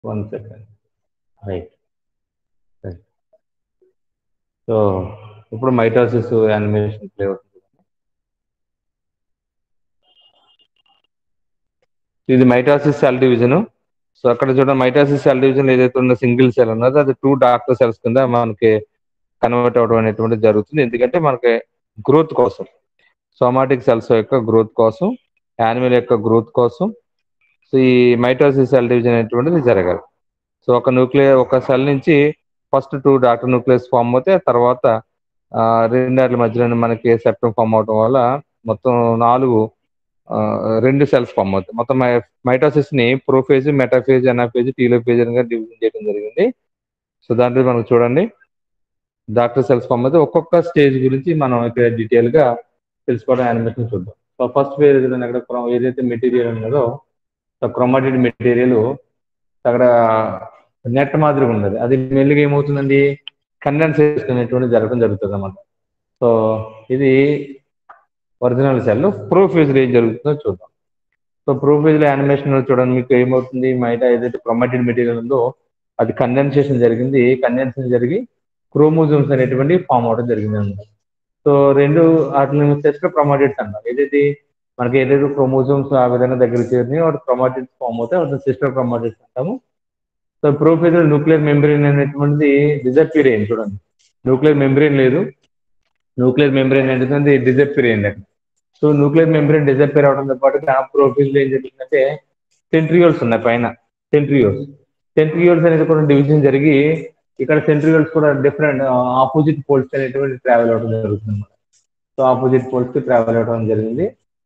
One second right right so ఇప్పుడు mitosis animation play అవుతుంది ఇది మైటాసిస్ సెల్ డివిజన్ సో అక్కడ చూడండి మైటాసిస్ సెల్ డివిజన్ ఏదైతే ఉన్న సింగిల్ సెల్ ఉన్నదో అది టూ డాక్టర్ సెల్స్ కింద మనకి కన్వర్ట్ అవ్వడం అనేటువంటి జరుగుతుంది ఎందుకంటే మనకి గ్రోత్ కోసం సోమాటిక్ సెల్స్ యొక్క గ్రోత్ కోసం యానిమల్ యొక్క గ్రోత్ కోసం సో ఈ మైటోసిస్ సెల్ డివిజన్ అనేటువంటిది జరగాలి సో ఒక న్యూక్లియర్ ఒక సెల్ నుంచి first two daughter nucleus form అవుతే తర్వాత ఆ, రెండాట్ల మధ్యలో మనకి సెప్టమ్ ఫామ్ అవడం వల్ల మొత్తం నాలుగు ఆ, రెండు సెల్స్ ఫామ్ అవుతాయి మొత్తం మైటోసిస్ ని ప్రోఫేజ్ మెటాఫేజ్ ఎనాఫేజ్ టీలోఫేజ్ గా డివిజన్ చేయడం జరిగింది సో దాంట్లో మనకు చూడండి డాక్టర్ సెల్స్ ఫామ్ అయితే ఒక్కొక్క స్టేజ్ గురించి మనం ఇక్కడ డీటెయిల్ గా తెలుసుకోవడం యానిమేషన్ చూద్దాం సో ఫస్ట్ ఫేజ్ అక్కడ క్రో- ఏదైతే మెటీరియల్ ఉన్నదో సో క్రొమాటిడ్ మెటీరియల్ అక్కడ నెట్ మాదిరిగా ఉన్నది అది మెల్లిగా ఏమవుతుందండి కండెన్సేషన్ అనేటువంటి జరగడం జరుగుతుంది అన్నమాట సో ఇది ఒరిజినల్ సెల్ ప్రూఫేజ్ ఏం జరుగుతుందో చూద్దాం సో ప్రూఫేజ్ లో యానిమేషన్ చూడండి మీకు ఏమవుతుంది మైటా ఏదైతే క్రొమాటిడ్ మెటీరియల్ ఉందో అది కండెన్సేషన్ జరిగింది కండెన్సేషన్ జరిగి క్రోమోజోమ్స్ అనేటువంటి ఫామ్ అవడం జరిగింది అనమాట సో రెండు వాటిని సిస్టర్ క్రొమాటిడ్స్ అంటారు ఏదైతే మనకి ఏదైతే క్రోమోజోమ్స్ ఆ విధంగా దగ్గర చేరినాయో వాటి క్రొమాటిడ్స్ ఫామ్ అవుతాయి వాటిని సిస్టర్ క్రొమాటిడ్స్ అంటాము సో ప్రోఫేజల్ న్యూక్లియర్ మెంబ్రెయిన్ అనేటువంటిది డిజపీర్ అయింది చూడండి న్యూక్లియర్ మెంబ్రెయిన్ లేదు న్యూక్లియర్ మెంబ్రెయిన్ అనేది డిజపీర్ అయింది అక్కడ సో న్యూక్లియర్ మెంబ్రెయిన్ డిజపీర్ అవడంతో పాటు ఆ ప్రోఫేజ్ ఏం జరిగిందంటే సెంట్రియోల్స్ ఉన్నాయి పైన సెంట్రియోల్స్ సెంట్రియోల్స్ అనేది కూడా డివిజన్ జరిగి ఇక్కడ సెంట్రియోల్స్ కూడా డిఫరెంట్ ఆపోజిట్ పోల్స్ అనేటువంటి ట్రావెల్ అవడం జరుగుతుంది అన్నమాట సో ఆపోజిట్ పోల్స్ కి ట్రావెల్ అవడం జరిగింది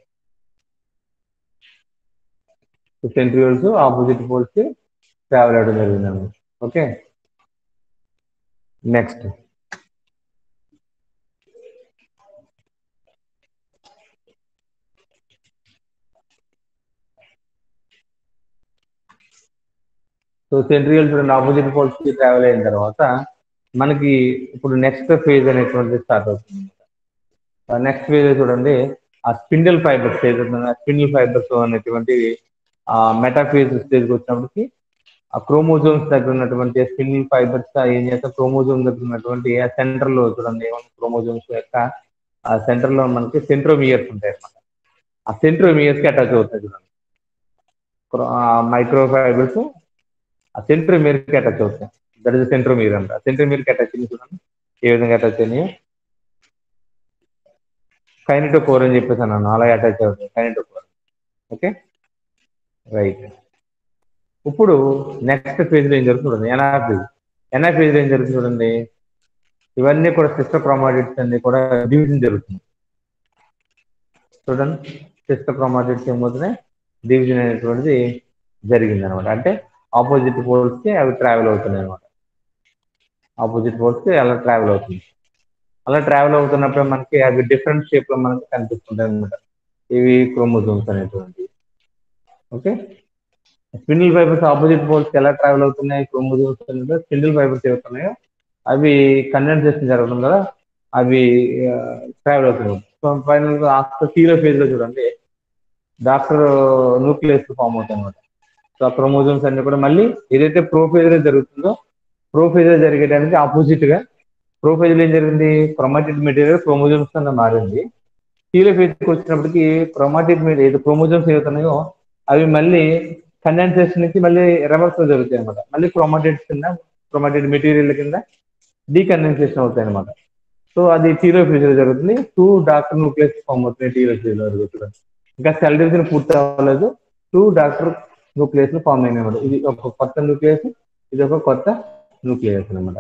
సెంట్రియోల్స్ ఆపోజిట్ పోల్స్ కి ట్రావెల్ అవడం జరిగింది అన్నమాట ఓకే నెక్స్ట్ సో సెంట్రియల్ చూడండి ఆపోజిట్ పోల్స్ కి ట్రావెల్ అయిన తర్వాత మనకి ఇప్పుడు నెక్స్ట్ ఫేజ్ అనేటువంటిది స్టార్ట్ అవుతుంది నెక్స్ట్ ఫేజ్ చూడండి ఆ స్పిండిల్ ఫైబర్స్ ఏదైతే స్పిండిల్ ఫైబర్స్ అనేటువంటి ఆ మెటాఫేజ్ స్టేజ్కి వచ్చినప్పటికి ఆ క్రోమోజోమ్స్ దగ్గర ఉన్నటువంటి స్పిన్నింగ్ ఫైబర్స్ ఏం చేస్తే క్రోమోజోమ్ దగ్గర ఉన్నటువంటి ఆ సెంటర్ లో చూడండి క్రోమోజోమ్స్ యొక్క ఆ సెంటర్ లో మనకి సెంట్రోమియర్స్ ఉంటాయి అన్నమాట ఆ సెంట్రోమియర్స్ కి అటాచ్ అవుతాయి చూడండి మైక్రో ఫైబర్స్ ఆ సెంట్రోమియర్ కి అటాచ్ అవుతాయి దట్ ఇస్ సెంట్రోమియర్ అంట సెంట్రోమియర్ కి అటాచ్ అయింది చూడండి ఏ విధంగా అటాచ్ అయినాయో కైనటోకోర్ అని చెప్పేసి అన్నాను అలా అటాచ్ అవుతుంది కైనటోకోర్ ఓకే రైట్ ఇప్పుడు నెక్స్ట్ ఫేజ్ లో ఏం జరుగుతుంది చూడండి ఎన్ఆర్ఫేజ్ ఎన్ఆర్ఫేజ్ లో ఏం జరుగుతుంది చూడండి ఇవన్నీ కూడా సిస్టర్ క్రోమాటిడ్స్ అన్ని కూడా డివిజన్ జరుగుతుంది చూడండి సిస్టర్ క్రోమాటిడ్స్ ఏమవుతున్నాయి డివిజన్ అనేటువంటిది జరిగింది అనమాట అంటే ఆపోజిట్ పోల్స్ కి అవి ట్రావెల్ అవుతున్నాయి అనమాట ఆపోజిట్ పోల్స్ కి అలా ట్రావెల్ అవుతుంది అలా ట్రావెల్ అవుతున్నప్పుడు మనకి అవి డిఫరెంట్ షేప్ లో మనకి కనిపిస్తుంటాయి అనమాట ఇవి క్రోమోజోమ్స్ అనేటువంటివి okay spindle fibres opposite poles ఎలా ట్రావెల్ అవుతున్నాయి క్రోమోజోమ్స్ అంటే స్పిండిల్ ఫైబర్స్ ఏవవుతున్నాయో అవి కండెన్సేషన్ జరగడం కదా అవి ట్రావెల్ అవుతున్నాయి సో ఫైనల్ గా ఆఫ్టర్ సీరో ఫేజ్ లో చూడండి డాక్టర్ న్యూక్లియస్ ఫామ్ అవుతాయి అనమాట సో ఆ క్రోమోజోమ్స్ అన్ని కూడా మళ్ళీ ఏదైతే ప్రోఫేజ్ జరుగుతుందో ప్రోఫేజ్ జరిగేదానికి ఆపోజిట్ గా ప్రోఫేజ్ ఏం జరిగింది క్రోమాటిడ్ మెటీరియల్ క్రోమోజోమ్స్ కింద మారింది సీరో ఫేజ్కి వచ్చినప్పటికి క్రోమాటిడ్ మీద ఏదో క్రోమోజోమ్స్ ఏవవుతున్నాయో అవి మళ్ళీ కండెన్సేషన్ నుంచి మళ్ళీ రివర్స్ లో జరుగుతాయి అనమాట మళ్ళీ క్రోమాటైడ్స్ కింద క్రోమాటైడ్ మెటీరియల్ కింద డీకండెన్సేషన్ అవుతాయి అనమాట సో అది టీలో ఫేజ్ లో జరుగుతుంది టూ డాక్టర్ న్యూక్లియస్ ఫామ్ అవుతున్నాయి టీలో ఫేజ్ లో జరుగుతుంది ఇంకా సెల్ డివిజన్ పూర్తి అవ్వలేదు టూ డాక్టర్ న్యూక్లియస్ ఫామ్ అయినాయి అనమాట ఇది ఒక కొత్త న్యూక్లియస్ ఇది ఒక కొత్త న్యూక్లియస్ అనమాట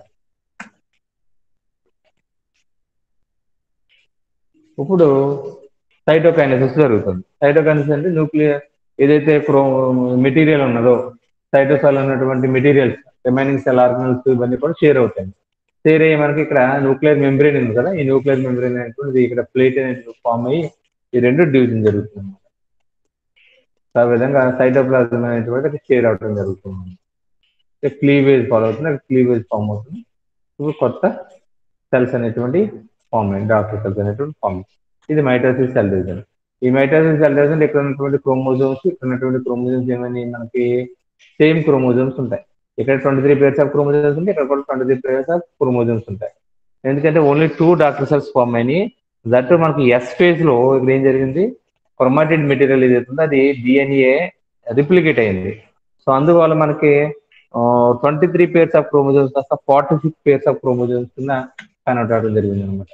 ఇప్పుడు సైటోకైనసిస్ జరుగుతుంది సైటోకైనసిస్ అంటే న్యూక్లియర్ ఏదైతే క్రో మెటీరియల్ ఉన్నదో సైటోసాల్ ఉన్నటువంటి మెటీరియల్స్ రిమైనింగ్ సెల్ ఆర్గనల్స్ ఇవన్నీ కూడా షేర్ అవుతాయి షేర్ అయ్యి మనకి ఇక్కడ న్యూక్లియర్ మెంబ్రెయిన్ ఉంది కదా ఈ న్యూక్లియర్ మెంబ్రెయిన్ అనేటువంటిది ఇక్కడ ప్లేట్ అనేది ఫామ్ అయ్యి ఈ రెండు డివిజన్ జరుగుతుంది సో ఆ విధంగా సైటోప్లాజం అనేటువంటి షేర్ అవడం జరుగుతుంది క్లీవేజ్ ఫాలో అవుతుంది క్లీవేజ్ ఫామ్ అవుతుంది ఇప్పుడు కొత్త సెల్స్ అనేటువంటి ఫామ్ అయ్యింది డాక్టర్ సెల్స్ అనేటువంటి ఫామ్ ఇది మైటోసిస్ సెల్ డివిజన్ ఈ మైటోసిస్ సెల్ డివిజన్ ఇక్కడ ఉన్నటువంటి క్రోమోజోమ్స్ ఇక్కడ ఉన్నటువంటి క్రోమోజోమ్స్ ఏమని మనకి సేమ్ క్రోమోజోమ్స్ ఉంటాయి ఇక్కడ twenty three pairs of chromosomes ఉంటాయి ఇక్కడ కూడా twenty three pairs of chromosomes ఉంటాయి ఎందుకంటే only two daughter cells form అయినాయి దట్ మనకి ఎస్ ఫేజ్ లో ఇక్కడ ఏం జరిగింది క్రొమాటిడ్ మెటీరియల్ ఏదైతుందో అది డిఎన్ఏ రిప్లికేట్ అయింది సో అందువల్ల మనకి twenty three pairs of chromosomes కాస్త forty six pairs of chromosomes కింద కన్వర్ట్ అవడం జరిగింది అనమాట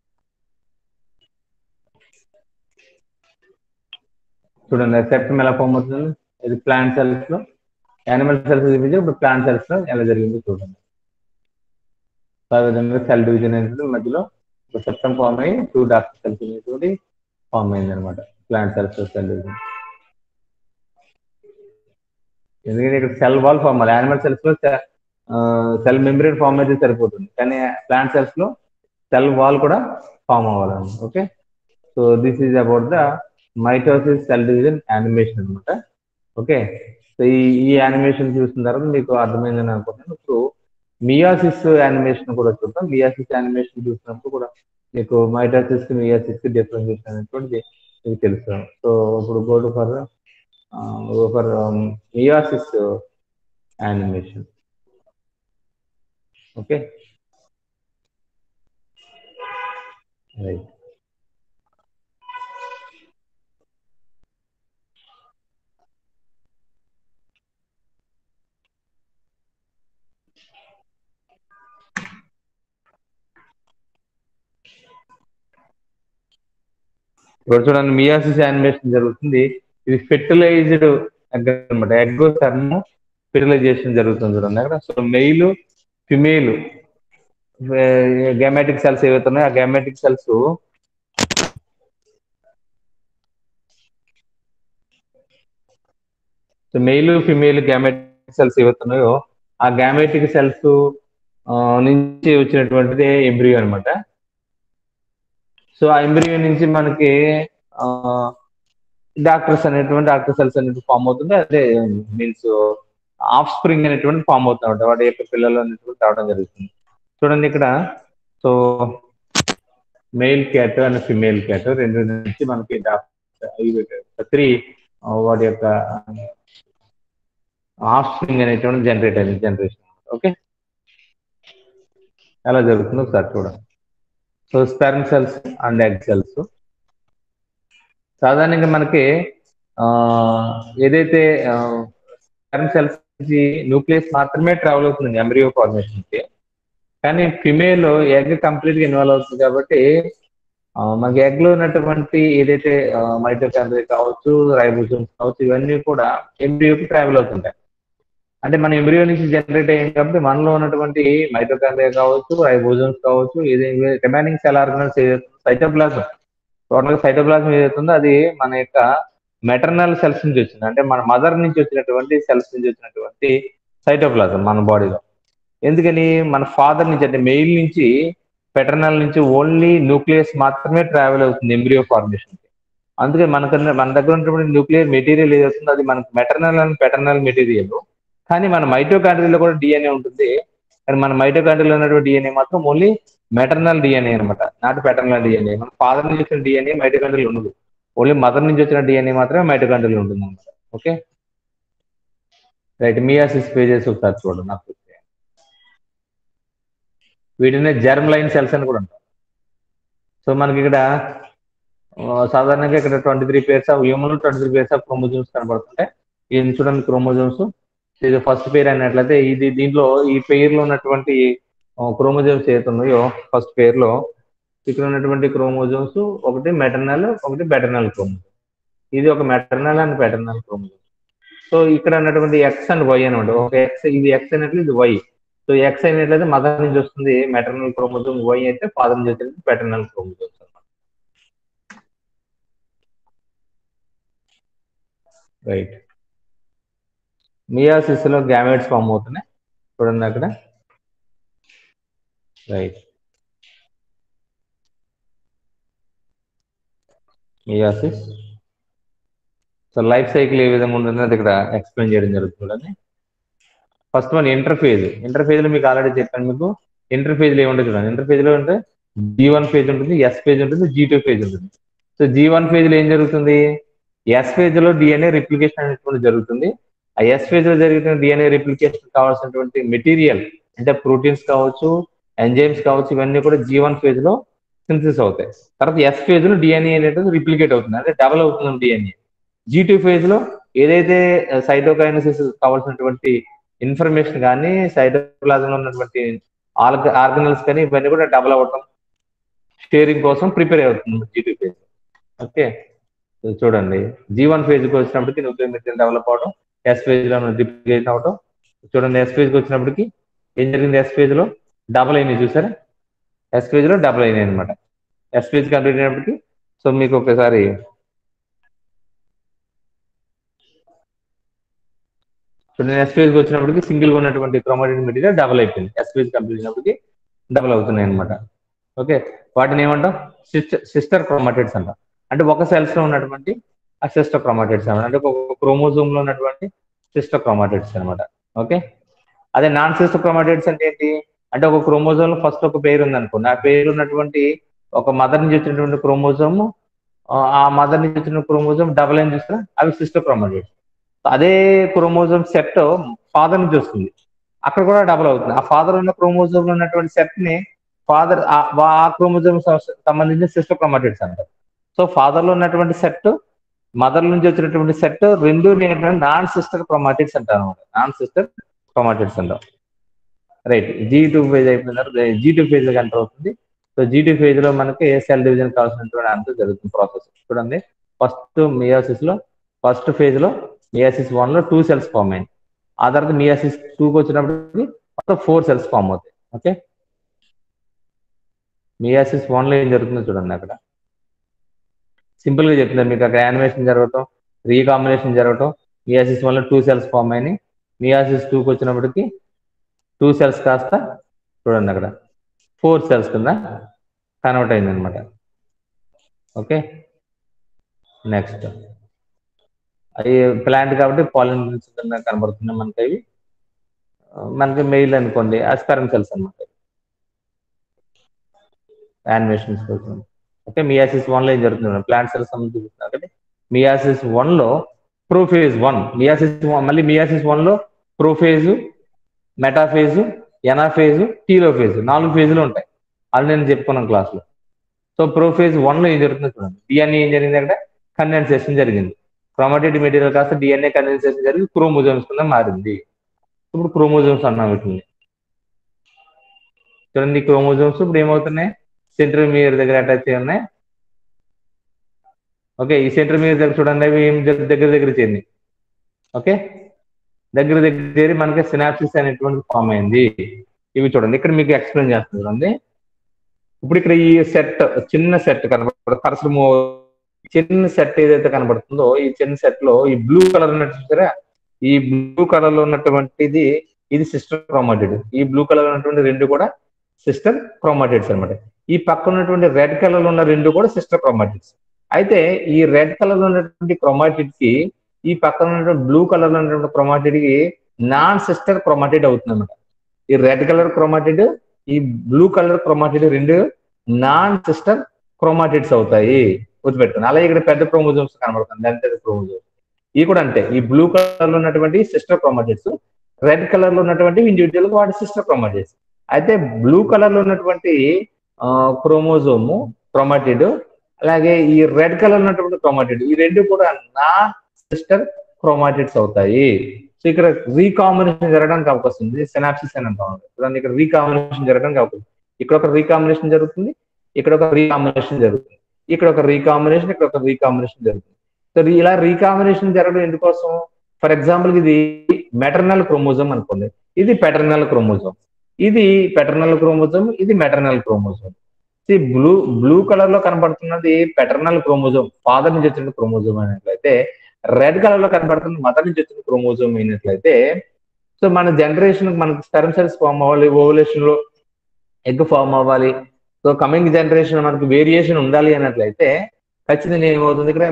చూడండి సెప్టమ్ ఎలా ఫామ్ అవుతుంది ఇది ప్లాంట్ సెల్స్ లో యానిమల్ సెల్స్ చూపించి ఇప్పుడు ప్లాంట్ సెల్స్ లో ఎలా జరిగిందో చూడండి ఆ విధంగా సెల్ డివిజన్ అనేది మధ్యలో ఒక సెప్టమ్ ఫామ్ అయ్యి టూ డాక్టర్ సెల్స్ అనేటువంటి ఫామ్ అయింది అనమాట ప్లాంట్ సెల్స్ సెల్ డివిజన్ ఎందుకంటే ఇక్కడ సెల్ వాల్ ఫామ్ అవ్వాలి యానిమల్ సెల్స్ లో సెల్ మెంబ్రేన్ ఫామ్ అయితే సరిపోతుంది కానీ ప్లాంట్ సెల్స్ లో సెల్ వాల్ కూడా ఫామ్ అవ్వాలన్నమాట okay so this is about the mitosis cell division animation అనమాట ఓకే సో ఈ ఈ యానిమేషన్ చూసిన తర్వాత మీకు అర్థమైందని అనుకుంటున్నాను ఇప్పుడు మియాసిస్ యానిమేషన్ కూడా చూద్దాం మియాసిస్ యానిమేషన్ చూసినప్పుడు కూడా మీకు మైటోసిస్ కి మియాసిస్ కి డిఫరెన్షియేషన్ అనేటువంటిది మీకు తెలుసు సో ఇప్పుడు go to for for meiosis animation okay right ఇక్కడ చూడండి మియాసిస్ యానిమేషన్ జరుగుతుంది ఇది ఫెర్టిలైజ్డ్ ఎగ్ అనమాట ఎగ్ టర్మ్ ఫెర్టిలైజేషన్ జరుగుతుంది చూడండి అక్కడ so male female gametic cells ఏవైతే ఉన్నాయో ఆ gametic cells so male female gametic cells ఏవైతే ఉన్నాయో ఆ గ్యామెటిక్ సెల్స్ నుంచి వచ్చినటువంటిది ఎంబ్రియో అనమాట సో ఆ ఎంబ్రియో నుంచి మనకి డాక్టర్స్ అనేటువంటి డాక్టర్ సెల్స్ అనేటువంటి ఫామ్ అవుతుంది అదే మీన్స్ ఆఫ్ స్ప్రింగ్ అనేటువంటి ఫామ్ అవుతుంది వాటి యొక్క పిల్లలు అనేటువంటి రావడం జరుగుతుంది చూడండి ఇక్కడ so male cat and female cat రెండు నుంచి మనకి త్రీ వాటి యొక్క ఆఫ్ స్ప్రింగ్ అనేటువంటి జనరేట్ అయింది జనరేషన్ ఓకే ఎలా జరుగుతుందో ఒకసారి చూడండి so sperm cells and egg cells సాధారణంగా మనకి ఏదైతే స్పెర్మ్ సెల్స్ నుంచి న్యూక్లియస్ మాత్రమే ట్రావెల్ అవుతుంది ఎంబ్రియో ఫార్మేషన్ కి కానీ ఫిమేల్ ఎగ్ కంప్లీట్ గా ఇన్వాల్వ్ అవుతుంది కాబట్టి మనకి ఎగ్ లో ఉన్నటువంటి ఏదైతే మైటోకాండ్రియా కావచ్చు రైబోజోమ్స్ కావచ్చు ఇవన్నీ కూడా ఎంబ్రియోకి ట్రావెల్ అవుతుంటాయి అంటే మన ఎంబ్రియో నుంచి జనరేట్ అయ్యింది కాబట్టి మనలో ఉన్నటువంటి మైటోకాండ్రియా కావచ్చు రైబోజోమ్స్ కావచ్చు ఏదైతే remaining cell organelles cytoplasm total గా సైటోప్లాజం ఏదైతుందో అది మన యొక్క మెటర్నల్ సెల్స్ నుంచి వచ్చింది అంటే మన మదర్ నుంచి వచ్చినటువంటి సెల్స్ నుంచి వచ్చినటువంటి సైటోప్లాజం మన బాడీలో ఎందుకని మన ఫాదర్ నుంచి అంటే మెయిల్ నుంచి పెటర్నల్ నుంచి ఓన్లీ న్యూక్లియస్ మాత్రమే ట్రావెల్ అవుతుంది ఎంబ్రియో ఫార్మేషన్ కి అందుకే మనకన్నా మన దగ్గర ఉన్నటువంటి న్యూక్లియర్ మెటీరియల్ ఏదవుతుందో అది మనకు మెటర్నల్ అండ్ పెటర్నల్ మెటీరియల్ కానీ మన మైటోకాండ్రియాలో కూడా డిఎన్ఏ ఉంటుంది కానీ మన మైటోకాండ్రియాలో ఉన్నటువంటి డిఎన్ఏ మాత్రం ఓన్లీ మెటర్నల్ డిఎన్ఏ అనమాట నాట్ పెటర్నల్ డిఎన్ఏ మన ఫాదర్ నుంచి వచ్చిన డిఎన్ఏ మైటోకాండ్రియాలో ఉండదు ఓన్లీ మదర్ నుంచి వచ్చిన డిఎన్ఏ మాత్రమే మైటోకాండ్రియాలో ఉంటుంది అనమాట ఓకే రైట్ మియాసిస్ పేజెస్ ఒకసారి చూడండి నాకు వీటినే జర్మ్ లైన్ సెల్స్ అని కూడా అంటారు సో మనకి ఇక్కడ సాధారణంగా ఇక్కడ twenty three pairs of human twenty three pairs of chromosomes కనబడుతుంటాయి ఇది చూడండి క్రోమోజోమ్స్ ఇది ఫస్ట్ పేర్ అన్నట్లయితే ఇది దీంట్లో ఈ పేర్ లో ఉన్నటువంటి క్రోమోజోమ్స్ ఏదైతే ఉన్నాయో ఫస్ట్ పేర్ లో ఇక్కడ ఉన్నటువంటి క్రోమోజోమ్స్ ఒకటి మెటర్నల్ ఒకటి బెటర్నల్ క్రోమోజోమ్ ఇది ఒక maternal and paternal chromosome so ఇక్కడ ఉన్నటువంటి ఎక్స్ అండ్ వై అనమాట ఒక ఎక్స్ ఇది ఎక్స్ అయినట్లు ఇది వై సో ఎక్స్ అయినట్లయితే మదర్ నుంచి వస్తుంది మెటర్నల్ క్రోమోజోమ్ వై అయితే ఫాదర్ నుంచి వచ్చేది బెటర్నల్ క్రోమోజోమ్స్ అనమాట రైట్ మియాసిస్ లో గ్యామెట్స్ ఫామ్ అవుతున్నాయి చూడండి అక్కడ right meiosis so life cycle ఏ విధంగా ఉంటుందో అది ఇక్కడ ఎక్స్ప్లెయిన్ చేయడం జరుగుతుంది చూడండి ఫస్ట్ వన్ ఇంటర్ఫేజ్ ఇంటర్ఫేజ్ లో మీకు ఆల్రెడీ చెప్పాను మీకు ఇంటర్ఫేజ్ లో ఏముంటుంది చూడండి ఇంటర్ఫేజ్ లో అంటే జీ వన్ ఫేజ్ ఉంటుంది ఎస్ ఫేజ్ ఉంటుంది జీ టూ ఫేజ్ ఉంటుంది సో జీ వన్ ఫేజ్ లో ఏం జరుగుతుంది ఎస్ ఫేజ్ లో డిఎన్ఏ రిప్లికేషన్ అనేటువంటి జరుగుతుంది ఆ ఎస్ ఫేజ్ లో జరుగుతున్న డిఎన్ఏ రిప్లికేషన్ కావాల్సినటువంటి మెటీరియల్ అంటే ప్రోటీన్స్ కావచ్చు ఎంజైమ్స్ కావచ్చు ఇవన్నీ కూడా జీ వన్ ఫేజ్ లో సింథసిస్ అవుతాయి తర్వాత ఎస్ ఫేజ్ లో డిఎన్ఏ అనేది రిప్లికేట్ అవుతుంది అంటే డబల్ అవుతుంది డిఎన్ఏ జీ టూ ఫేజ్ లో ఏదైతే సైటోకైనసిస్ కావాల్సినటువంటి ఇన్ఫర్మేషన్ కానీ సైటోప్లాజంలో ఉన్నటువంటి ఆర్గనల్స్ కానీ ఇవన్నీ కూడా డబల్ అవ్వటం షేరింగ్ కోసం ప్రిపేర్ అవుతుంది జీ టూ ఫేజ్ ఓకే చూడండి జీ వన్ ఫేజ్కి వచ్చినప్పటికి న్యూక్లియర్ మెటీరియల్ డెవలప్ అవడం ఎస్ ఫేజ్ లో డిప్లికేట్ అవడం చూడండి ఎస్ ఫేజ్కి వచ్చినప్పటికి ఏం జరిగింది ఎస్ ఫేజ్ లో డబల్ అయినాయి చూసారా ఎస్ ఫేజ్ లో డబల్ అయినాయి అనమాట ఎస్ ఫేజ్ కంప్లీట్ అయినప్పటికి సో మీకు ఒకసారి చూడండి ఎస్ ఫేజ్ వచ్చినప్పటికి సింగిల్ గా ఉన్నటువంటి క్రోమాటిన్ మెటీరియల్ డబల్ అయిపోయింది ఎస్ ఫేజ్ కంప్లీట్ అయినప్పటికి డబల్ అవుతున్నాయి అనమాట ఓకే వాటిని ఏమంటాం సిస్టర్ సిస్టర్ క్రోమాటిడ్స్ అంటాం అంటే ఒక సెల్స్ లో ఉన్నటువంటి ఆ సిస్టర్ క్రోమాటిడ్స్ అనమాట అంటే ఒక క్రోమోజోమ్ లో ఉన్నటువంటి సిస్టర్ క్రోమాటిడ్స్ అనమాట ఓకే అదే నాన్ సిస్టర్ క్రోమాటిడ్స్ అంటే ఏంటి అంటే ఒక క్రోమోజోమ్ లో ఫస్ట్ ఒక పేరు ఉంది అనుకోండి ఆ పేరు ఉన్నటువంటి ఒక మదర్ నుంచి వచ్చినటువంటి క్రోమోజోమ్ ఆ మదర్ నుంచి వచ్చిన క్రోమోజోమ్ డబల్ ఏం చూస్తారా అవి సిస్టర్ క్రోమాటిడ్స్ అదే క్రోమోజోమ్ సెట్ ఫాదర్ నుంచి వస్తుంది అక్కడ కూడా డబల్ అవుతుంది ఆ ఫాదర్ ఉన్న క్రోమోజోమ్ లో ఉన్నటువంటి సెట్ ని ఫాదర్ ఆ క్రోమోజోమ్ సంబంధించిన సిస్టర్ క్రోమాటిడ్స్ అంటారు సో ఫాదర్ లో ఉన్నటువంటి సెట్ మదర్ నుంచి వచ్చినటువంటి సెట్ రెండు నాన్ సిస్టర్ క్రోమాటిడ్స్ అంటారు అనమాట నాన్ సిస్టర్ క్రోమాటిడ్స్ అంటాం రైట్ జీ టూ ఫేజ్ అయిపోయిన తర్వాత జీ టూ ఫేజ్ ఎంటర్ అవుతుంది సో జీ టూ ఫేజ్ లో మనకి సెల్ డివిజన్ కావాల్సినటువంటి అంతా జరుగుతుంది ప్రాసెస్ చూడండి ఫస్ట్ మియాసిస్ లో ఫస్ట్ ఫేజ్ లో మియాసిస్ వన్ లో టూ సెల్స్ ఫామ్ అయింది ఆ తర్వాత మియాసిస్ టూకి వచ్చినప్పటికి మొత్తం ఫోర్ సెల్స్ ఫామ్ అవుతాయి ఓకే మియాసిస్ వన్ లో ఏం జరుగుతుందో చూడండి అక్కడ సింపుల్ గా చెప్తున్నారు మీకు అక్కడ యానిమేషన్ జరగటం రీకాంబినేషన్ జరగటం మియాసిస్ వన్ లో టూ సెల్స్ ఫామ్ అయినాయి మియాసిస్ టూకి వచ్చినప్పటికి టూ సెల్స్ కాస్త చూడండి అక్కడ ఫోర్ సెల్స్ కింద కన్వర్ట్ అయింది అనమాట ఓకే నెక్స్ట్ అవి ప్లాంట్ కాబట్టి పాలిన్ కింద కనబడుతున్నాయి మనకి అవి మనకి మెయిల్ అనుకోండి అస్పరం సెల్స్ అనమాట యానిమేషన్స్ ఓకే మియాసిస్ వన్ లో ఏం జరుగుతుంది ప్లాంట్ సెల్స్ సంబంధించి కాబట్టి మియాసిస్ వన్ లో ప్రోఫేజ్ వన్ మియాసిస్ మళ్ళీ మియాసిస్ వన్ లో ప్రోఫేజ్ మెటాఫేజ్ ఎనాఫేజ్ టీలోఫేజ్ నాలుగు ఫేజ్లు ఉంటాయి అది నేను చెప్పుకున్నాను క్లాస్ లో సో ప్రోఫేజ్ వన్ లో ఏం జరుగుతుంది చూడండి డిఎన్ఏ ఏం జరిగింది అక్కడ కండెన్సేషన్ జరిగింది క్రోమాటిడ్ మెటీరియల్ కాస్త డిఎన్ఏ కండెన్సేషన్ జరిగి క్రోమోజోమ్స్ కింద మారింది ఇప్పుడు క్రోమోజోమ్స్ అన్నాం వీటిని చూడండి క్రోమోజోమ్స్ ఇప్పుడు ఏమవుతున్నాయి సెంట్రల్ మీర్ దగ్గర అటాచ్ అయి ఉన్నాయి ఓకే ఈ సెంట్రల్ మీర్ దగ్గర చూడండి అవి ఏం దగ్గర దగ్గర చేరింది ఓకే దగ్గర దగ్గర చేరి మనకి సినాప్సిస్ అనేటువంటి ఫామ్ అయింది ఇవి చూడండి ఇక్కడ మీకు ఎక్స్ప్లెయిన్ చేస్తుంది చూడండి ఇప్పుడు ఇక్కడ ఈ సెట్ చిన్న సెట్ కనబడుతుంది కర్సర్ మూవ్ చిన్న సెట్ ఏదైతే కనబడుతుందో ఈ చిన్న సెట్ లో ఈ బ్లూ కలర్ ఉన్నట్టు చూసారా ఈ బ్లూ కలర్ లో ఉన్నటువంటిది ఇది సిస్టర్ క్రోమాటిడ్ ఈ బ్లూ కలర్ ఉన్నటువంటి రెండు కూడా సిస్టర్ క్రోమాటిడ్స్ అనమాట ఈ పక్కన ఉన్నటువంటి రెడ్ కలర్ లో ఉన్న రెండు కూడా సిస్టర్ క్రోమాటిడ్స్ అయితే ఈ రెడ్ కలర్ లో ఉన్నటువంటి క్రోమాటిడ్ కి ఈ పక్కన ఉన్నటువంటి బ్లూ కలర్ లో ఉన్నటువంటి క్రోమాటిడ్ కి నాన్ సిస్టర్ క్రోమాటిడ్ అవుతుంది అనమాట ఈ రెడ్ కలర్ క్రోమాటిడ్ ఈ బ్లూ కలర్ క్రోమాటిడ్ రెండు నాన్ సిస్టర్ క్రోమాటిడ్స్ అవుతాయి గుర్తుపెట్టుకుని అలాగే ఇక్కడ పెద్ద క్రోమోజోమ్స్ కనబడుతుంది దాని పెద్ద క్రోమోజోమ్స్ ఇవి కూడా అంతే ఈ బ్లూ కలర్ లో ఉన్నటువంటి సిస్టర్ క్రోమాటిడ్స్ రెడ్ కలర్ లో ఉన్నటువంటి ఇండివిజువల్ వాటి సిస్టర్ క్రోమాటిడ్స్ అయితే బ్లూ కలర్ లో ఉన్నటువంటి క్రోమోజోము క్రోమాటిడ్ అలాగే ఈ రెడ్ కలర్ ఉన్నటువంటి క్రోమాటిడ్ ఈ రెండు కూడా నా సిస్టర్ క్రోమాటిడ్స్ అవుతాయి సో ఇక్కడ రీకాంబినేషన్ జరగడానికి అవకాశం ఉంది సెనాప్సిస్ అని అంటాం చూడండి ఇక్కడ రీకాంబినేషన్ జరగడానికి అవకాశం ఇక్కడ ఒక రీకాంబినేషన్ జరుగుతుంది ఇక్కడ ఒక రీకాంబినేషన్ జరుగుతుంది ఇక్కడ ఒక రీకాంబినేషన్ ఇక్కడ ఒక రీకాంబినేషన్ జరుగుతుంది సో ఇలా రీకాంబినేషన్ జరగడం ఎందుకోసం ఫర్ ఎగ్జాంపుల్ ఇది మెటర్నల్ క్రోమోజోమ్ అనుకోండి ఇది పెటర్నల్ క్రోమోజోమ్ ఇది పెటర్నల్ క్రోమోజోమ్ ఇది maternal chromosome blue blue colour లో కనబడుతున్నది పెటర్నల్ క్రోమోజోమ్ ఫాదర్ నుంచి వచ్చిన క్రోమోజోమ్ అయినట్లయితే రెడ్ కలర్ లో కనబడుతుంది మదర్ నుంచి వచ్చిన క్రోమోజోమ్ అయినట్లయితే సో మన జనరేషన్ మనకి స్టెరమ్ సెల్స్ ఫామ్ అవ్వాలి ఓవలేషన్ లో ఎగ్ ఫామ్ అవ్వాలి సో కమింగ్ జనరేషన్ మనకి వేరియేషన్ ఉండాలి అన్నట్లయితే ఖచ్చితంగా ఏమవుతుంది ఇక్కడ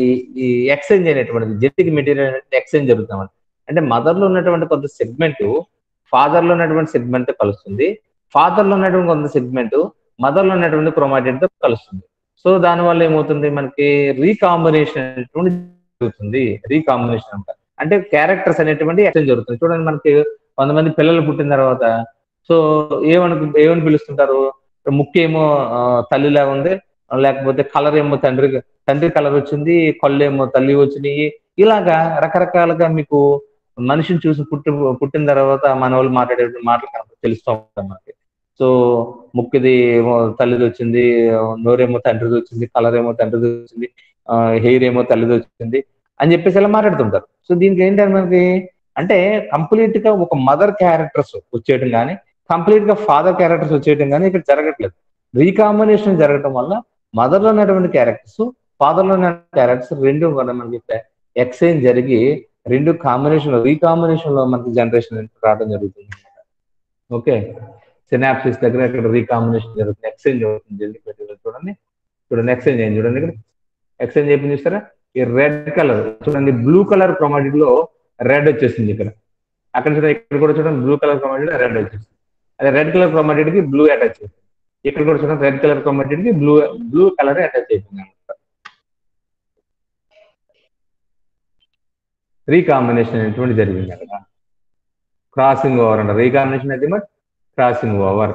ఈ ఎక్స్చేంజ్ అనేటువంటిది జెనెటిక్ మెటీరియల్ ఎక్స్చేంజ్ జరుగుతాం అంటే మదర్ లో ఉన్నటువంటి కొంత సెగ్మెంట్ ఫాదర్ లో ఉన్నటువంటి సెగ్మెంట్ కలుస్తుంది ఫాదర్ లో ఉన్నటువంటి కొంత సెగ్మెంట్ మదర్ లో ఉన్నటువంటి క్రోమాటిన్ తో కలుస్తుంది సో దాని వల్ల ఏమవుతుంది మనకి రీకాంబినేషన్ అనేటువంటి జరుగుతుంది రీకాంబినేషన్ అంట అంటే క్యారెక్టర్స్ అనేటువంటి ఎక్స్చేంజ్ జరుగుతుంది చూడండి మనకి కొంతమంది పిల్లలు పుట్టిన తర్వాత సో ఏమని ఏమని పిలుస్తుంటారు ముక్కేమో ఆ, తల్లిలా ఉంది లేకపోతే కలర్ ఏమో తండ్రి తండ్రి కలర్ వచ్చింది కళ్ళు ఏమో తల్లి వచ్చినాయి ఇలాగా రకరకాలుగా మీకు మనిషిని చూసి పుట్టి పుట్టిన తర్వాత మన వాళ్ళు మాట్లాడే మాటలు కనుక తెలుస్తూ ఉంటాయి మనకి సో ముక్కుది ఏమో తల్లిది వచ్చింది నోరేమో తండ్రిది వచ్చింది కలర్ ఏమో తండ్రిది వచ్చింది హెయిర్ ఏమో తల్లిది వచ్చింది అని చెప్పేసి ఇలా మాట్లాడుతుంటారు సో దీనికి ఏంటంటే మనకి అంటే కంప్లీట్ గా ఒక మదర్ క్యారెక్టర్స్ వచ్చేయటం కానీ కంప్లీట్ గా ఫాదర్ క్యారెక్టర్స్ వచ్చేయటం కానీ ఇక్కడ జరగట్లేదు రీకాంబినేషన్ జరగటం వల్ల మదర్ లో ఉన్నటువంటి క్యారెక్టర్స్ ఫాదర్ లో ఉన్న క్యారెక్టర్స్ రెండు కూడా మనకి ఎక్స్చేంజ్ జరిగి రెండు కాంబినేషన్ రీకాంబినేషన్ లో మనకి జనరేషన్ రావడం జరుగుతుంది ఓకే సినాప్సిస్ దగ్గర ఇక్కడ రీకాంబినేషన్ జరుగుతుంది ఎక్స్చేంజ్ అవుతుంది జల్దీ పెట్టి చూడండి చూడండి ఎక్స్చేంజ్ అయింది చూడండి ఇక్కడ ఎక్స్చేంజ్ అయిపోయింది చూస్తారా ఈ రెడ్ కలర్ చూడండి బ్లూ కలర్ క్రొమాటిడ్ లో రెడ్ వచ్చేసింది ఇక్కడ అక్కడ చూడండి ఇక్కడ కూడా చూడండి బ్లూ కలర్ క్రొమాటిడ్ రెడ్ వచ్చేసింది అదే రెడ్ కలర్ క్రొమాటిడ్ కి బ్లూ అటాచ్ చేసింది ఇక్కడ కూడా చూడండి రెడ్ కలర్ క్రొమాటిడ్ కి బ్లూ బ్లూ కలర్ అటాచ్ అయిపోయింది అనమాట రీకాంబినేషన్ అనేటువంటి జరిగింది అక్కడ క్రాసింగ్ ఓవర్ అంటారు రీకాంబినేషన్ అయితే బట్ క్రాసింగ్ ఓవర్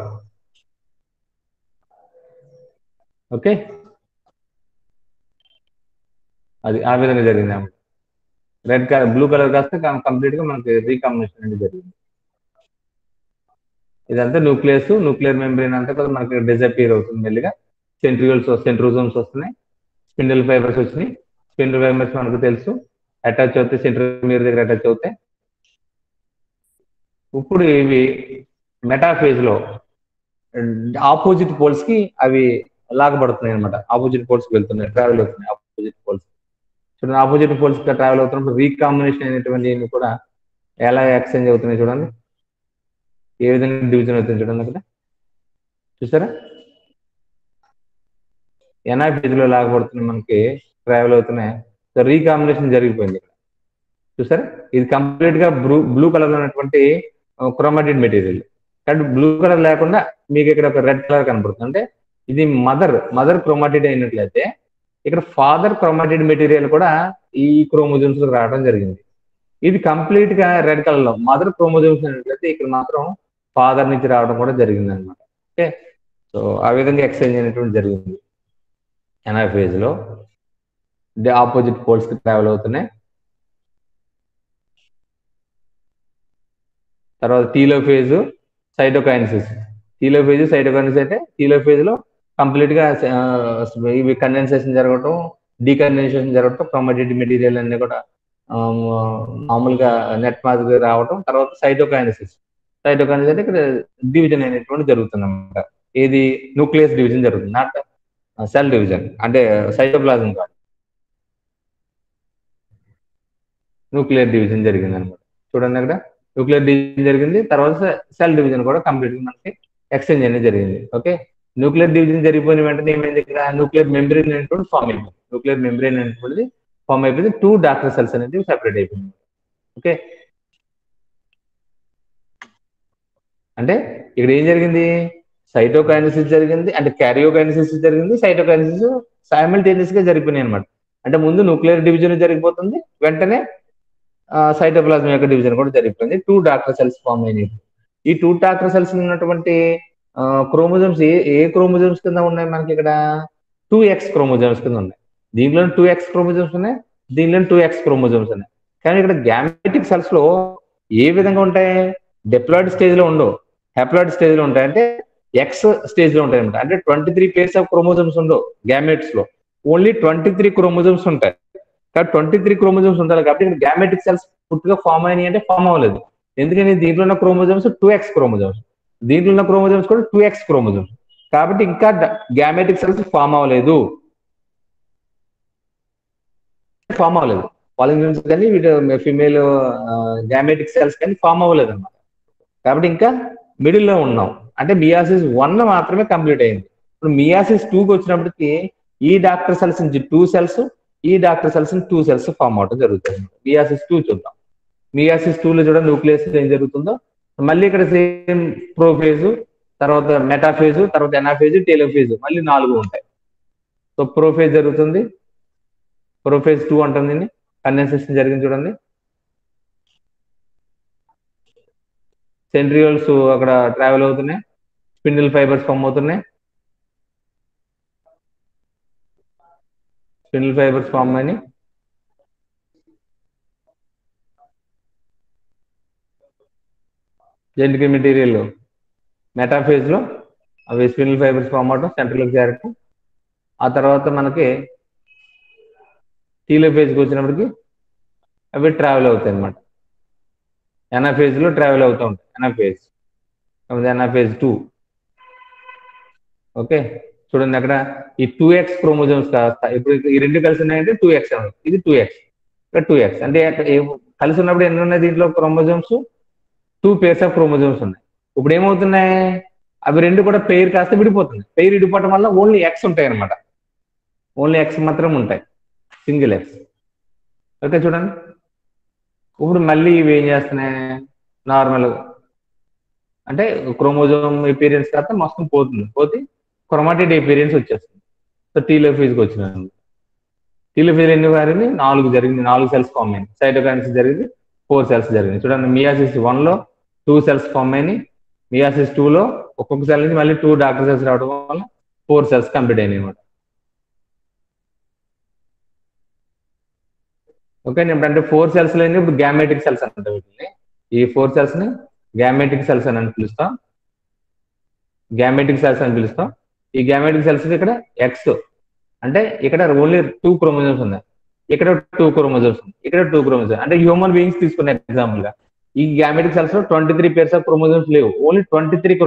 ఓకే అది ఆ విధంగా జరిగింది అన్నమాట రెడ్ కలర్ బ్లూ కలర్ కాస్తే కంప్లీట్ గా మనకి రీకాంబినేషన్ అనేది జరిగింది ఇదంతా న్యూక్లియస్ న్యూక్లియర్ మెంబ్రెయిన్ అంతా కూడా మనకి డిజపీర్ అవుతుంది మెల్లిగా సెంట్రియోల్స్ సెంట్రోజోమ్స్ వస్తున్నాయి స్పిండిల్ ఫైబర్స్ వచ్చినాయి స్పిండిల్ ఫైబర్స్ మనకు తెలుసు అటాచ్ అవుతాయి సెంట్రోమీర్ దగ్గర అటాచ్ అవుతాయి ఇప్పుడు ఇవి మెటాఫేజ్ లో ఆపోజిట్ పోల్స్ కి అవి లాగబడుతున్నాయి అనమాట ఆపోజిట్ పోల్స్ కి వెళ్తున్నాయి ట్రావెల్ అవుతున్నాయి ఆపోజిట్ పోల్స్ చూడండి ఆపోజిట్ పోల్స్ కి ట్రావెల్ అవుతున్నప్పుడు రీకాంబినేషన్ అయినటువంటి కూడా ఎలా ఎక్స్చేంజ్ అవుతున్నాయి చూడండి ఏ విధంగా డివిజన్ అవుతుంది చూడండి అక్కడ చూసారా ఎన్ఐ ఫేజ్ లో లాగబడుతున్నాయి మనకి ట్రావెల్ అవుతున్నాయి సో రీకాంబినేషన్ జరిగిపోయింది ఇక్కడ చూసారా ఇది కంప్లీట్ గా బ్లూ బ్లూ కలర్ లో ఉన్నటువంటి క్రోమాటిడ్ మెటీరియల్ కాబట్టి బ్లూ కలర్ లేకుండా మీకు ఇక్కడ ఒక రెడ్ కలర్ కనబడుతుంది అంటే ఇది మదర్ మదర్ క్రోమాటిడ్ అయినట్లయితే ఇక్కడ ఫాదర్ క్రోమాటిడ్ మెటీరియల్ కూడా ఈ క్రోమోజోమ్స్ రావడం జరిగింది ఇది కంప్లీట్ గా రెడ్ కలర్ లో మదర్ క్రోమోజోమ్స్ అయినట్లయితే ఇక్కడ మాత్రం ఫాదర్ నుంచి రావడం కూడా జరిగింది అనమాట ఓకే సో ఆ విధంగా ఎక్స్చేంజ్ అయినటువంటి జరిగింది ఎన్ఆర్ఫేజ్ లో ఆపోజిట్ పోల్స్ కి ట్రావెల్ అవుతున్నాయి తర్వాత telophase cytokinesis telophase cytokinesis అయితే టీలో ఫేజ్ లో కంప్లీట్ గా ఆ, ఇవి కండెన్సేషన్ జరగటం డీకండెన్సేషన్ జరగటం క్రోమాటిడ్ మెటీరియల్ అన్ని కూడా ఆ, మామూలుగా నెట్ మాదిరిగా రావటం తర్వాత సైటోకైనసిస్ సైటోకైనసిస్ అంటే ఇక్కడ డివిజన్ అనేటువంటి జరుగుతుంది అనమాట ఏది న్యూక్లియస్ డివిజన్ జరుగుతుంది నాట్ సెల్ డివిజన్ అంటే సైటోప్లాజం కాదు న్యూక్లియర్ డివిజన్ జరిగింది అనమాట చూడండి అక్కడ న్యూక్లియర్ డివిజన్ జరిగింది తర్వాత సెల్ డివిజన్ కూడా కంప్లీట్ గా మనకి ఎక్స్చేంజ్ అనేది జరిగింది ఓకే న్యూక్లియర్ డివిజన్ జరిగిపోయిన వెంటనే ఏమైంది ఇక్కడ న్యూక్లియర్ మెంబ్రెయిన్ అనేటువంటి ఫామ్ అయిపోయింది న్యూక్లియర్ మెంబ్రెయిన్ అనేటువంటిది ఫామ్ అయిపోయింది టూ డాక్టర్ సెల్స్ అనేది సెపరేట్ అయిపోయింది ఓకే అంటే ఇక్కడ ఏం జరిగింది సైటోకైనసిస్ జరిగింది అంటే క్యారియోకైనసిస్ జరిగింది సైటోకైనసిస్ సైమల్టేనియస్ గా జరిగిపోయినాయి అనమాట అంటే ముందు న్యూక్లియర్ డివిజన్ జరిగిపోతుంది వెంటనే సైటోప్లాజం యొక్క డివిజన్ కూడా జరిగిపోయింది టూ డాక్టర్ సెల్స్ ఫామ్ అయినాయి ఈ టూ డాక్టర్ సెల్స్ ఉన్నటువంటి క్రోమోజోమ్స్ ఏ ఏ క్రోమోజోమ్స్ కింద ఉన్నాయి మనకి ఇక్కడ టూ ఎక్స్ క్రోమోజోమ్స్ కింద ఉన్నాయి దీంట్లో టూ ఎక్స్ క్రోమోజోమ్స్ ఉన్నాయి దీంట్లో టూ ఎక్స్ క్రోమోజోమ్స్ ఉన్నాయి కానీ ఇక్కడ గ్యామెటిక్ సెల్స్ లో ఏ విధంగా ఉంటాయి డెప్లాయిడ్ స్టేజ్ లో ఉండవు హెప్లాయిడ్ స్టేజ్ లో ఉంటాయి అంటే ఎక్స్ స్టేజ్ లో ఉంటాయి అనమాట అంటే twenty three pairs of chromosomes ఉండవు గ్యామెట్స్ లో ఓన్లీ ట్వంటీ త్రీ క్రోమోజోమ్స్ ఉంటాయి కాబట్టి ట్వంటీ త్రీ క్రోమోజోమ్స్ ఉంటాయి కాబట్టి ఇక్కడ గ్యామెటిక్ సెల్స్ పూర్తిగా ఫామ్ అయినాయి అంటే ఫామ్ అవ్వలేదు ఎందుకని దీంట్లో ఉన్న క్రోమోజోమ్స్ టూ ఎక్స్ క్రోమోజోమ్స్ దీంట్లో ఉన్న క్రోమోజోమ్స్ కూడా టూ ఎక్స్ క్రోమోజోమ్స్ కాబట్టి ఇంకా గ్యామెటిక్ సెల్స్ ఫామ్ అవ్వలేదు ఫామ్ అవ్వలేదు పాలింగ్రెన్స్ కానీ వీటి ఫిమేల్ గ్యామెటిక్ సెల్స్ కానీ ఫామ్ అవ్వలేదు అనమాట కాబట్టి ఇంకా మిడిల్ లో ఉన్నాం అంటే మియాసిస్ వన్ మాత్రమే కంప్లీట్ అయింది ఇప్పుడు మియాసిస్ టూకి వచ్చినప్పటికి ఈ డాక్టర్ సెల్స్ నుంచి టూ సెల్స్ ఈ daughter cells two cells form అవడం జరుగుతుంది మియాసిస్ టూ చూద్దాం మియాసిస్ టూ లో చూడండి న్యూక్లియస్ ఏం జరుగుతుందో మళ్ళీ ఇక్కడ సేమ్ ప్రోఫేజ్ తర్వాత మెటాఫేజ్ తర్వాత ఎనాఫేజ్ టేలోఫేజ్ మళ్ళీ నాలుగు ఉంటాయి సో ప్రోఫేజ్ జరుగుతుంది ప్రోఫేజ్ టూ అంటుంది కండెన్సేషన్ జరిగింది చూడండి సెంట్రియోల్స్ అక్కడ ట్రావెల్ అవుతున్నాయి స్పిన్డిల్ ఫైబర్స్ ఫామ్ అవుతున్నాయి స్పిన్డిల్ ఫైబర్స్ ఫామ్ అని జెనటిక్ మెటీరియల్ మెటాఫేజ్ లో అవి స్పిన్డిల్ ఫైబర్స్ ఫామ్ అవడం సెంట్రల్ చేరటం ఆ తర్వాత మనకి టీలో ఫేజ్కి వచ్చినప్పటికి అవి ట్రావెల్ అవుతాయి అనమాట ఎనాఫేజ్ లో ట్రావెల్ అవుతూ ఉంటాయి ఎనాఫేజ్ ఎనాఫేజ్ టూ ఓకే చూడండి అక్కడ ఈ టూ ఎక్స్ క్రోమోజోమ్స్ కాస్త ఇప్పుడు ఈ రెండు కలిసి ఉన్నాయంటే టూ ఎక్స్ ఇది టూ ఎక్స్ ఇక్కడ టూ ఎక్స్ అంటే అక్కడ ఏ- కలిసి ఉన్నప్పుడు ఎన్ని ఉన్నాయి దీంట్లో chromosomes two pairs of chromosomes ఉన్నాయి ఇప్పుడు ఏమవుతున్నాయి అవి రెండు కూడా పెయిర్ కాస్త విడిపోతుంది పెయిర్ విడిపోవటం వల్ల ఓన్లీ ఎక్స్ ఉంటాయి అనమాట ఓన్లీ ఎక్స్ మాత్రం ఉంటాయి సింగిల్ ఎక్స్ ఓకే చూడండి ఇప్పుడు మళ్ళీ ఇవి ఏం చేస్తున్నాయి నార్మల్ అంటే క్రోమోజోమ్ ఎపీరియన్స్ కాస్త మొత్తం పోతుంది పోతే క్రొమాటిడ్ ఎపీరియన్స్ వచ్చేస్తుంది సో టీలోఫీజ్కి వచ్చినాను టీలోఫీజ్ ఎన్ని వారింది నాలుగు జరిగింది నాలుగు సెల్స్ ఫామ్ అయింది సైటోకైన్స్ జరిగింది ఫోర్ సెల్స్ జరిగింది చూడండి మియాసిస్ వన్ లో టూ సెల్స్ ఫామ్ అయినాయి మియాసిస్ టూ లో ఒక్కొక్క సెల్ నుంచి మళ్ళీ టూ డాక్టర్ సెల్స్ రావడం వల్ల ఫోర్ సెల్స్ కంప్లీట్ అయినాయి అనమాట ఓకే ఇప్పుడు అంటే ఫోర్ సెల్స్ లేని ఇప్పుడు గ్యామెటిక్ సెల్స్ అంటారు వీటిని ఈ ఫోర్ సెల్స్ ని గ్యామెటిక్ సెల్స్ అని పిలుస్తాం గ్యామెటిక్ సెల్స్ అని పిలుస్తాం ఈ గ్యామెటిక్ సెల్స్ ఇక్కడ ఎక్స్ అంటే ఇక్కడ ఓన్లీ టూ క్రోమోజోమ్స్ ఉన్నాయి ఇక్కడ టూ క్రోమోజోమ్స్ ఉన్నాయి ఇక్కడ టూ క్రోమోజోమ్స్ అంటే హ్యూమన్ బీయింగ్స్ తీసుకునే ఎగ్జాంపుల్ గా ఈ గ్యామెటిక్ సెల్స్ లో twenty three pairs of chromosomes లేవు ఓన్లీ ట్వంటీ త్రీ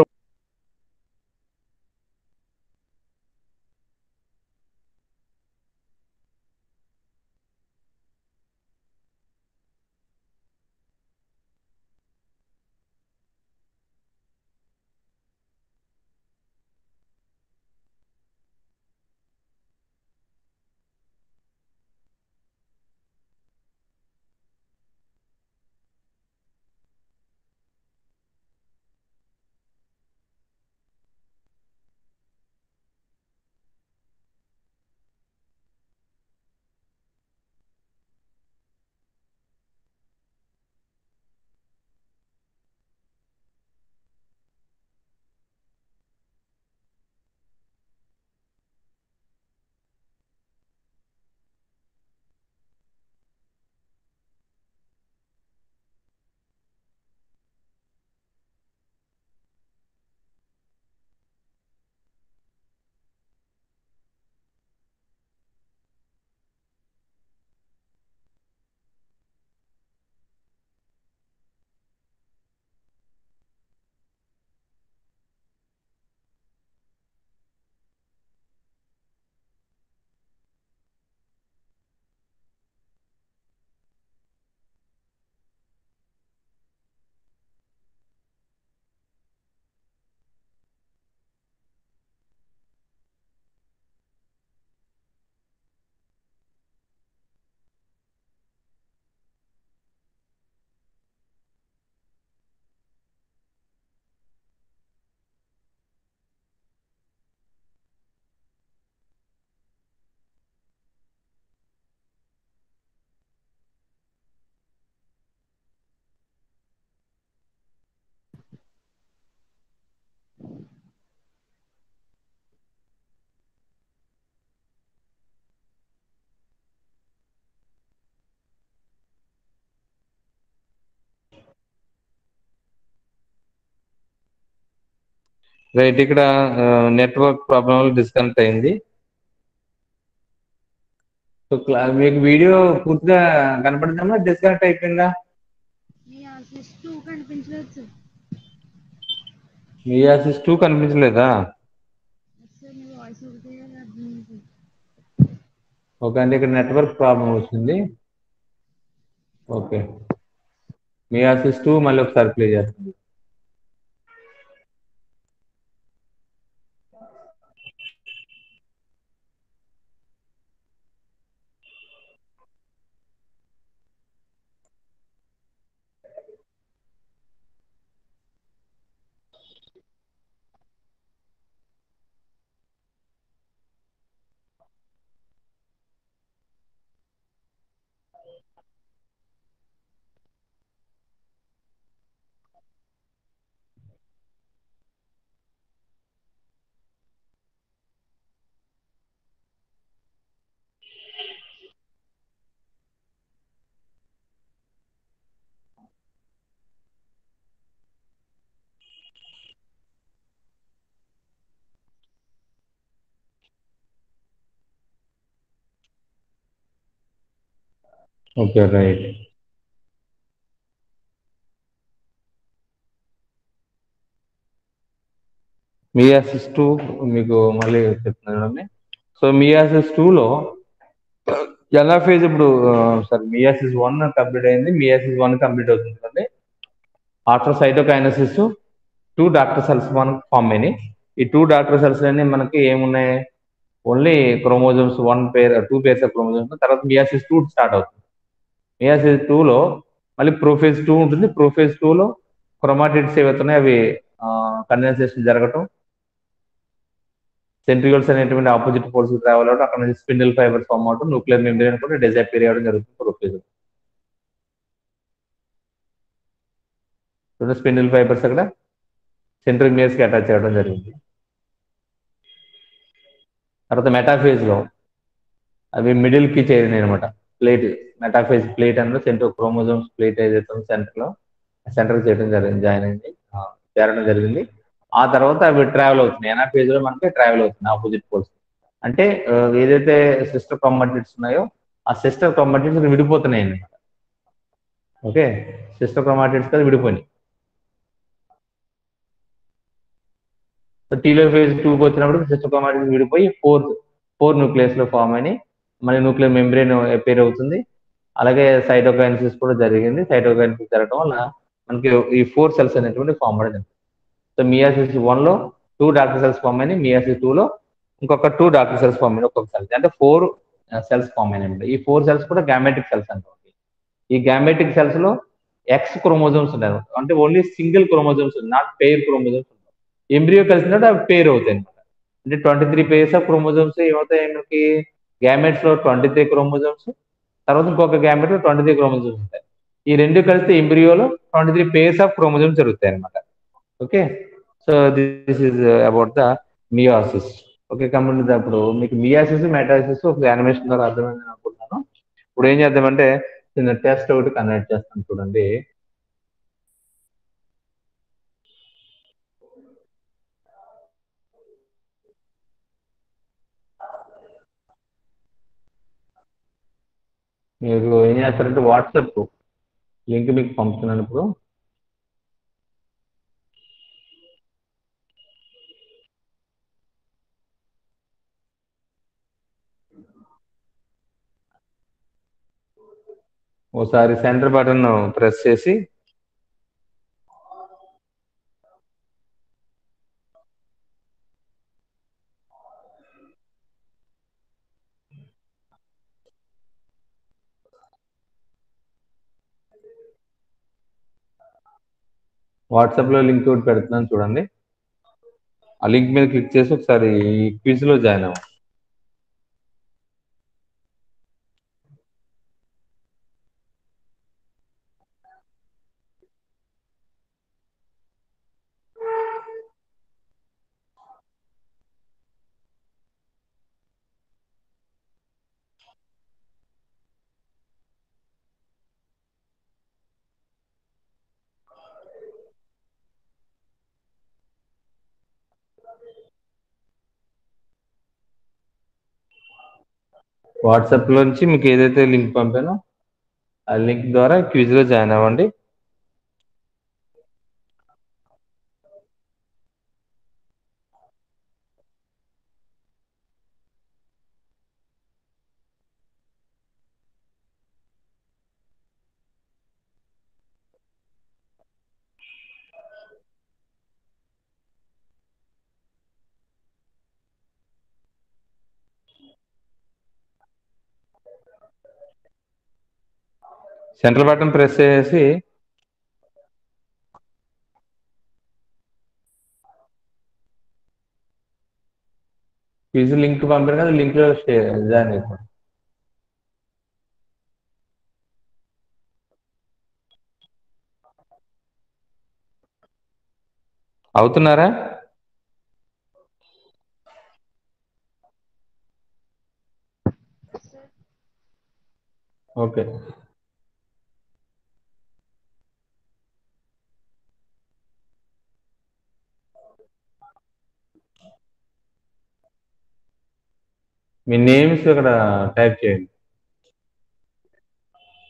రైట్ ఇక్కడ నెట్వర్క్ ప్రాబ్లం డిస్కనెక్ట్ అయింది సో క్లా- మీకు వీడియో పూర్తిగా కనపడుతుందా డిస్కనెక్ట్ అయిపోయిందా మీ ఆఫీస్ టూ కనిపించలేదు సార్ మీ ఆఫీస్ టూ కనిపించలేదా సార్ మీ వాయిస్ ఒకటే అర్థమైంది ఓకే అంటే ఇక్కడ నెట్వర్క్ ప్రాబ్లం వచ్చింది ఓకే మీ ఆఫీస్ టూ మళ్ళీ ఒకసారి ప్లే చేస్తుంది ఓకే రైట్ మియాసిస్ టూ మీకు మళ్ళీ చెప్తున్నాను చూడండి సో మియాసిస్ టూలో ఎలా ఫేజ్ ఇప్పుడు సార్ మియాసిస్ వన్ కంప్లీట్ అయింది మియాసిస్ వన్ కంప్లీట్ అవుతుంది కదండి after cytokinesis two daughter cells మనకు ఫామ్ అయినాయి ఈ టూ డాక్టర్ సెల్స్ అన్ని మనకి ఏమున్నాయి only chromosomes one pair two pairs of chromosomes తర్వాత మియాసిస్ టూ స్టార్ట్ అవుతుంది మియాసిస్ టూలో మళ్ళీ ప్రోఫేజ్ టూ ఉంటుంది ప్రోఫేజ్ టూలో క్రోమాటిడ్స్ ఏవైతున్నాయి అవి కండెన్సేషన్ జరగటం సెంట్రియోల్స్ అనేటువంటి ఆపోజిట్ పోల్స్ ట్రావెల్ అవడం అక్కడ నుంచి స్పిండిల్ ఫైబర్ ఫామ్ అవడం న్యూక్లియర్ మెంబ్రేన్ కూడా డిజైపేర్ అవ్వడం జరుగుతుంది ప్రోఫేజ్ స్పిండిల్ ఫైబర్స్ అక్కడ సెంట్రల్ మియర్స్ కి అటాచ్ అవ్వడం జరిగింది తర్వాత మెటాఫేజ్ లో అవి మిడిల్ కి చేరినాయి అనమాట ప్లేట్ మెటాఫేజ్ ప్లేట్ అన్నది సెంటర్ క్రోమోజోమ్స్ ప్లేట్ ఏదైతే సెంటర్ లో సెంటర్ చేయడం జరిగింది జాయిన్ అయింది ఆ, చేరడం జరిగింది ఆ తర్వాత అవి ట్రావెల్ అవుతున్నాయి ఎనాఫేజ్ లో మనకి ట్రావెల్ అవుతుంది ఆపోజిట్ పోల్స్ అంటే ఆ, ఏదైతే సిస్టర్ కాంబటిట్స్ ఉన్నాయో ఆ సిస్టర్ కాంబటిట్స్ విడిపోతున్నాయి అన్నమాట ఓకే సిస్టర్ క్రోమాటిడ్స్ కదా విడిపోయినాయి టీలో ఫేజ్ టూకి వచ్చినప్పుడు సిస్టర్ క్రోమాటిడ్స్ విడిపోయి ఫోర్త్ ఫోర్ న్యూక్లియస్ లో ఫామ్ అని మళ్ళీ న్యూక్లియర్ మెంబ్రేన్ పేర్ అవుతుంది అలాగే సైటోకైనసిస్ కూడా జరిగింది సైటోకైనసిస్ జరగడం వల్ల మనకి ఈ ఫోర్ సెల్స్ అనేటువంటి ఫామ్ అవ్వడం సో మియాసిస్ వన్ లో టూ డాక్టర్ సెల్స్ ఫామ్ అయినాయి మియాసిస్ టూ లో ఇంకొక టూ డాక్టర్ సెల్స్ ఫామ్ అయినాయి ఒక్కొక్క సెల్స్ అంటే ఫోర్ సెల్స్ ఫామ్ అయినాయి ఈ ఫోర్ సెల్స్ కూడా గ్యామెటిక్ సెల్స్ అంటాం ఈ గ్యామెటిక్ సెల్స్ లో ఎక్స్ క్రోమోజోమ్స్ ఉన్నాయి అంటే only single chromosomes not pair chromosomes embryo కలిసినట్టు అవి పేర్ అవుతాయి అనమాట అంటే twenty three pairs of chromosomes ఏమవుతాయి మనకి గ్యామెట్స్ లో ట్వంటీ త్రీ క్రోమోజోమ్స్ తర్వాత ఇంకొక గ్యామెట్ లో ట్వంటీ త్రీ క్రోమోజోమ్స్ ఉంటాయి ఈ రెండు కలిస్తే ఎంబ్రియోలో twenty three pairs of chromosomes జరుగుతాయి అనమాట okay so this is about the meiosis okay complete అప్పుడు మీకు మియాసిస్ మెటాసిస్ ఒక యానిమేషన్ ద్వారా అర్థమైందని అనుకుంటున్నాను ఇప్పుడు ఏం చేద్దామంటే చిన్న టెస్ట్ ఒకటి కనెక్ట్ చేస్తాను చూడండి మీరు ఏం చేస్తారంటే వాట్సాప్ లింక్ మీకు పంపుతున్నాను ఇప్పుడు ఒకసారి సెంటర్ బటన్ ప్రెస్ చేసి వాట్సాప్ లో లింక్ ఒకటి పెడుతున్నాను చూడండి ఆ లింక్ మీద క్లిక్ చేసి ఒకసారి ఈ క్విజ్ లో జాయిన్ అవ్వండి వాట్సాప్ లోంచి మీకు ఏదైతే లింక్ పంపానో ఆ లింక్ ద్వారా క్విజ్ లో జాయిన్ అవ్వండి సెంట్రల్ బటన్ ప్రెస్ చేసి క్విజ్ లింక్ పంపారు కదా లింక్ లో జాయిన్ అయిపోండి అవుతున్నారా ఓకే మీ నేమ్స్ ఇక్కడ టైప్ చేయండి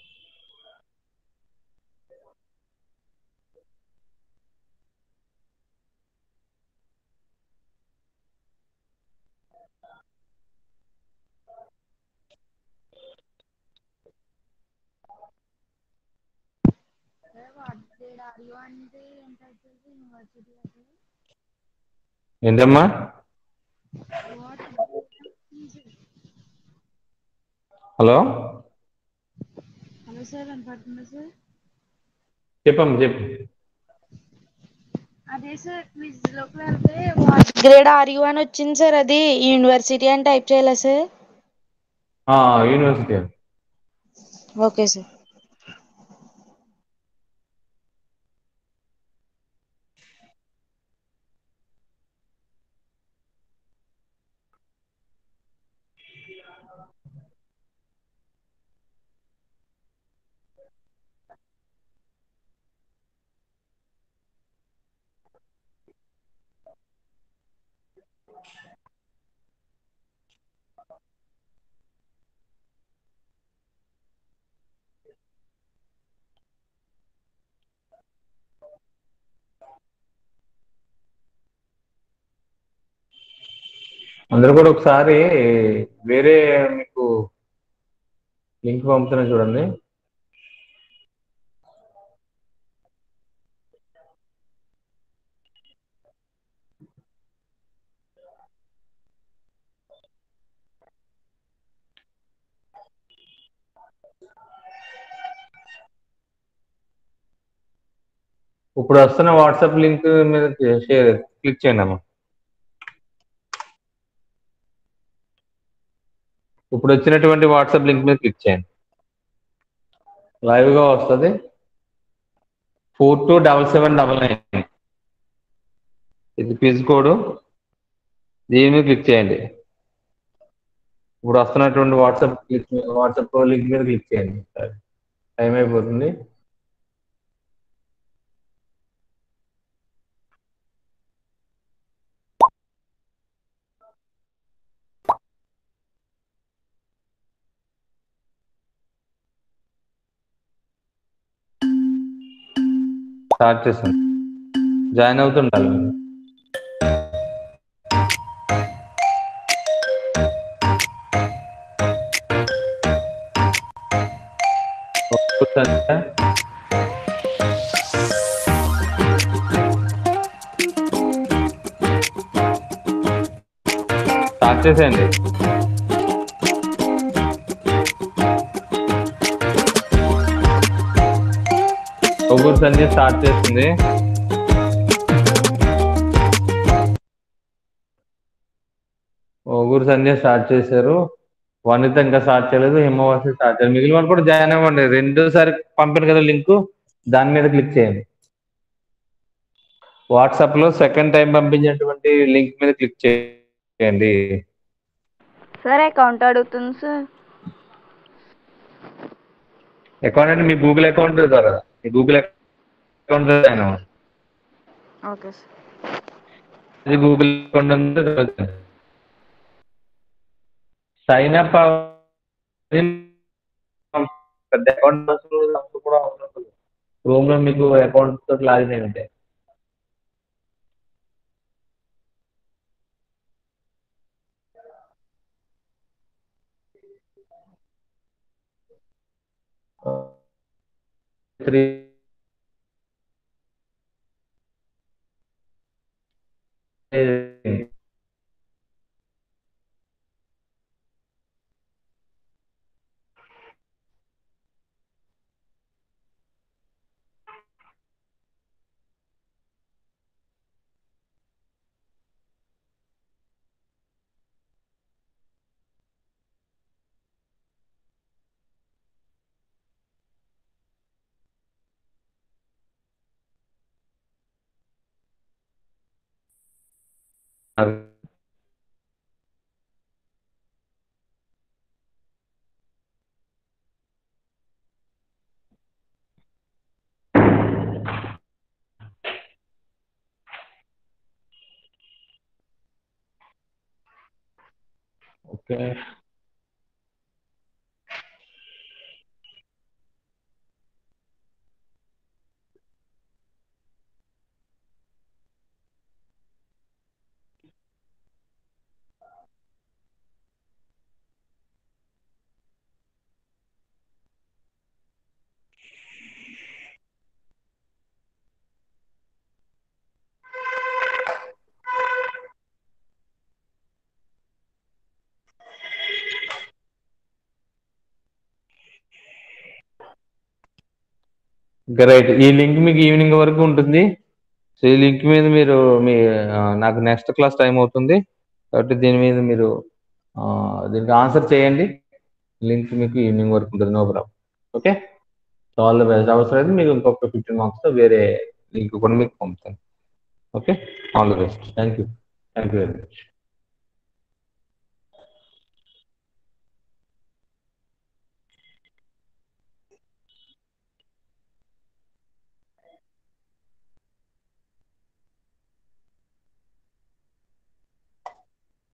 ఆడియో అంటే ఎంత అవుతుంది యూనివర్సిటీ అసలు ఏంటమ్మా వాట్ హలో హలో సార్ వినపడుతుందా సార్ చెప్పమ్మా చెప్పు అదే సార్ క్విజ్ లోకి వెళ్తే వాట్ గ్రేడ్ ఆర్ యు అని వచ్చింది సార్ అది యూనివర్సిటీ అని టైప్ చేయాలా సార్ ఆ యూనివర్సిటీ ఓకే సార్ అందరూ కూడా ఒకసారి వేరే మీకు లింక్ పంపుతున్నా చూడండి ఇప్పుడు వస్తున్న వాట్సాప్ లింక్ మీద షేర్ క్లిక్ చేయండి అమ్మా ఇప్పుడు వచ్చినటువంటి వాట్సాప్ లింక్ మీద క్లిక్ చేయండి లైవ్ గా వస్తుంది four two double seven double nine ఇది క్విజ్ కోడ్ దీని మీద క్లిక్ చేయండి ఇప్పుడు వస్తున్నటువంటి వాట్సాప్ క్లిక్ వాట్సాప్ లింక్ మీద క్లిక్ చేయండి టైం అయిపోతుంది స్టార్ట్ చేసాను జాయిన్ అవుతుండాలి మీరు. ఒప్పుకుంటారా? స్టార్ట్ చేసేయండి ఒగ్గురు సంధ్య స్టార్ట్ చేస్తుంది ఒగ్గురు సంధ్య స్టార్ట్ చేశారు వనిత ఇంకా స్టార్ట్ చేయలేదు హిమవాసి స్టార్ట్ చేయలేదు మిగిలిన వాళ్ళు కూడా జాయిన్ అవ్వండి రెండోసారి పంపాను కదా లింక్ దాని మీద క్లిక్ చేయండి వాట్సాప్ లో సెకండ్ టైం పంపించినటువంటి లింక్ మీద క్లిక్ చేయండి సార్ అకౌంట్ అడుగుతుంది సార్ అకౌంట్ అంటే మీ గూగుల్ అకౌంట్ ద్వారా మీ గూగుల్ అకౌంట్ జాయిన్ అవ్వండి ఓకే సార్ అది గూగుల్ అకౌంట్ ఉంది సైన్ అప్ పెద్ద అకౌంట్ కూడా అవసరం క్రోమ్ లో మీకు అకౌంట్ తోటి లాగిన్ అయి ఉంటాయి త్రీ ఓకే రైట్ ఈ లింక్ మీకు ఈవినింగ్ వరకు ఉంటుంది సో ఈ లింక్ మీద మీరు మీ ఆ, నాకు నెక్స్ట్ క్లాస్ టైం అవుతుంది కాబట్టి దీని మీద మీరు ఆ, దీనికి ఆన్సర్ చేయండి లింక్ మీకు ఈవినింగ్ వరకు ఉంటుంది no problem okay so all the best అవసరం అయితే మీకు ఇంకొక ఫిఫ్టీన్ మార్క్స్ వేరే లింక్ కూడా మీకు పంపుతాను okay all the best thank you thank you very much